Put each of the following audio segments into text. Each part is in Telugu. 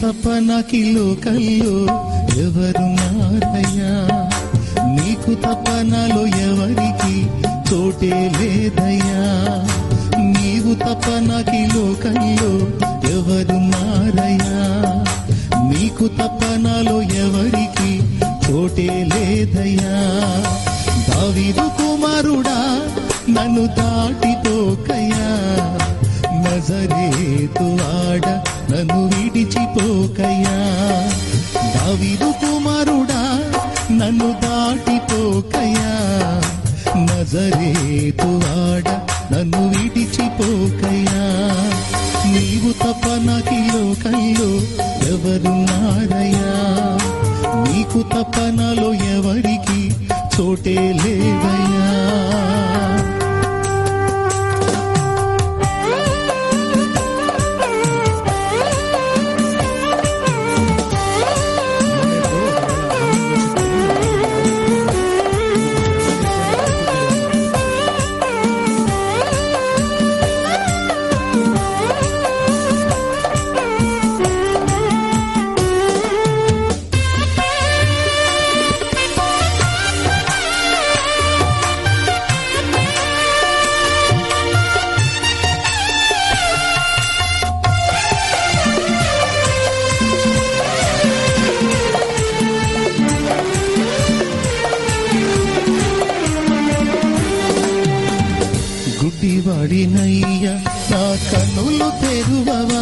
తప్ప నాకి లోకల్లో ఎవరున్నారయ్యా నీకు తప్ప నాలో ఎవరికి చోటే లేదయ్యా నీవు తప్ప నాకి లోకల్లో ఎవరున్నారయ్యా నీకు తప్ప నాలో ఎవరికి చోటే లేదయ్యా దావిదు కుమారుడా నన్ను దాటిపోకయ్యా నజరేతు ఆడ నన్ను విడిచిపోకయ్యా దావిదు కుమారుడా నన్ను దాటిపోకయ్యా నజరేతు ఆడ నన్ను విడిచిపోకయ్యా నీవు తప్ప నాకి లోకంలో ఎవరున్నారయ్యా నీకు తప్ప నాలో ఎవరికి చోటే లేదయ్యా గుడ్డివాడినయ్య నా కన్నులు తెరువవా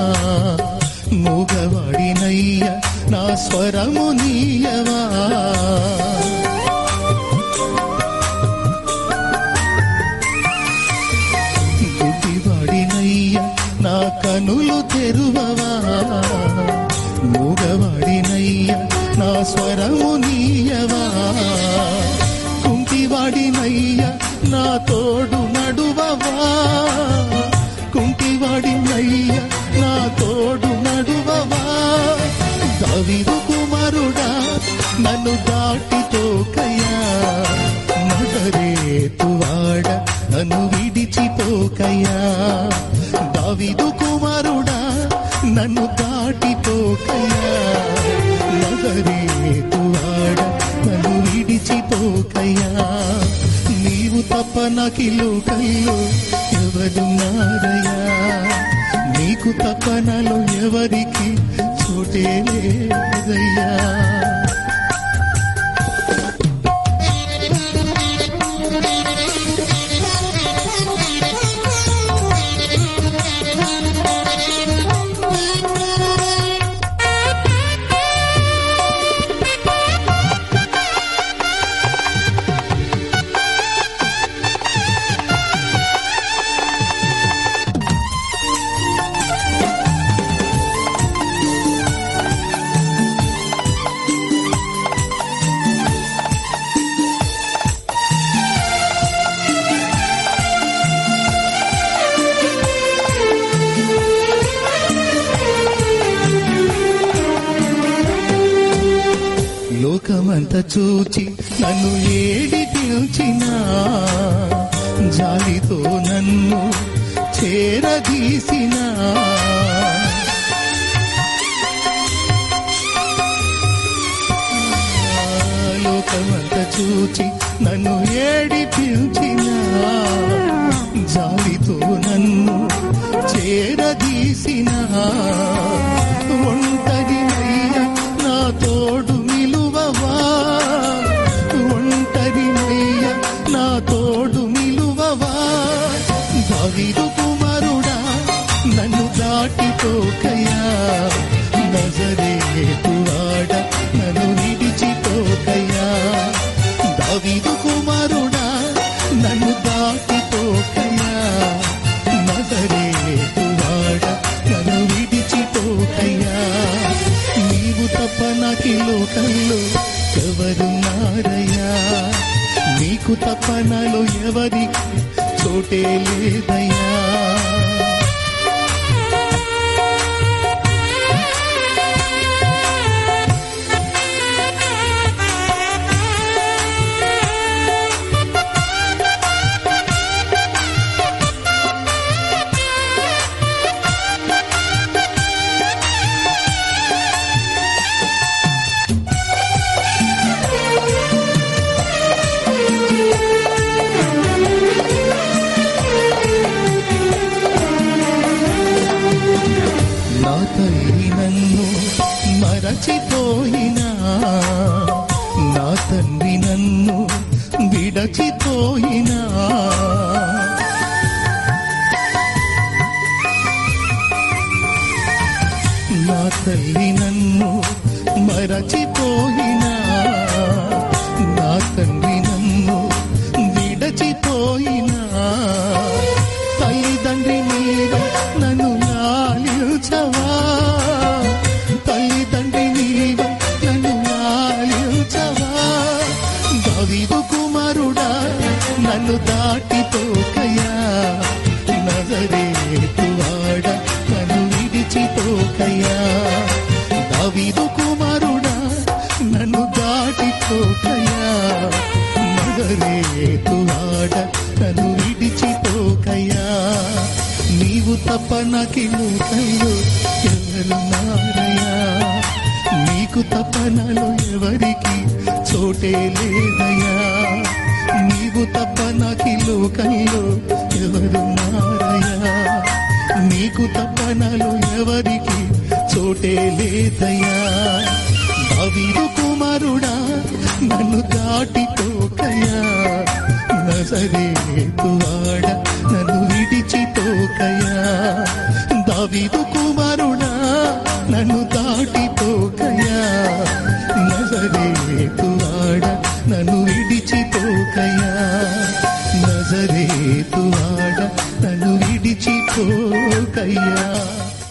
మూగవాడినయ్య నా స్వరము నీయవా గుడ్డివాడినయ్య నా కనులు తెరువవా మూగవాడినయ్య నా స్వరము నీయవా కుంటివాడినయ్య నా తోడు నడువవా కుంటివాడినయ్య నా తోడు నడువవా దవిదు కుమారుడా నన్ను దాటిపోకయ్యా నగరేతువాడ నన్ను విడిచిపోకయ్యా దావిదు కుమారుడా నన్ను దాటిపోకయ్యా నగరేతువాడ నన్ను విడిచిపోకయ్యా నీవు తప్ప నాకి లోకల్లో ఎవరున్నారయ్యా నీకు తప్ప నాలో ఎవరికి చోటే లేదయ్యా లోకమంత చూచి నన్ను ఏడి పిలిచినా జాలితో నన్ను చేరదీసినా లోకమంత చూచి నన్ను ఏడి పిలిచినా జాలితో నన్ను చేరదీసినా ఒంటరినయ్య నా తోడు నిలువవా ఒంటరినయ్య నా తోడు నిలువవా దావీదు కుమారుడా నన్ను దాటిపోకయ్యా నజరేతువాడ నన్ను విడిచిపోకయ్యా దావీదు కుమారుడా నన్ను దాటిపోకయ్యా నజరేతువాడ నన్ను విడిచిపోకయ్యా నీవు తప్ప నాకి లోకంలో ఎవరున్నారయ్యా నీకు తప్ప నాలో ఎవరికి చోటే లేదయ్యా నా తల్లి నన్ను మరచిపోయినా నా తండ్రి నన్ను విడచిపోయినా నా తల్లి నన్ను మరచిపోయినా నా తండ్రి నన్ను విడచిపోయినా తల్లిదండ్రి మీద నన్ను లాలించవా తల్లిదండ్రి మీద నన్ను లాలించవా దవిదు కుమారుడా నన్ను దాటిపోకయా నజరేతువాడ నన్ను విడిచిపోకయా దావీదు కుమారుడా నన్ను దాటిపోకయా నజరేతువాడ నన్ను విడిచిపోకయా నీవు తప్ప నాకిల్లు కళ్ళు ఎవరున్నారయ్యా నీకు తప్ప నాలో ఎవరికి చోటే లేదయ్యా నీవు తప్ప నాకి లోకంలో ఎవరున్నారయ్యా నీకు తప్ప నాలో ఎవరికి చోటే లేదయ్యా దావీదు కుమారుడా నన్ను దాటిపోకయా నజరేతువాడ నన్ను విడిచిపోకయా దావీదు కుమారుడా నన్ను దాటిపోకయా నజరేతువాడ నన్ను విడిచిపోకయా నజరేతువాడ నన్ను విడిచిపోకయ్యా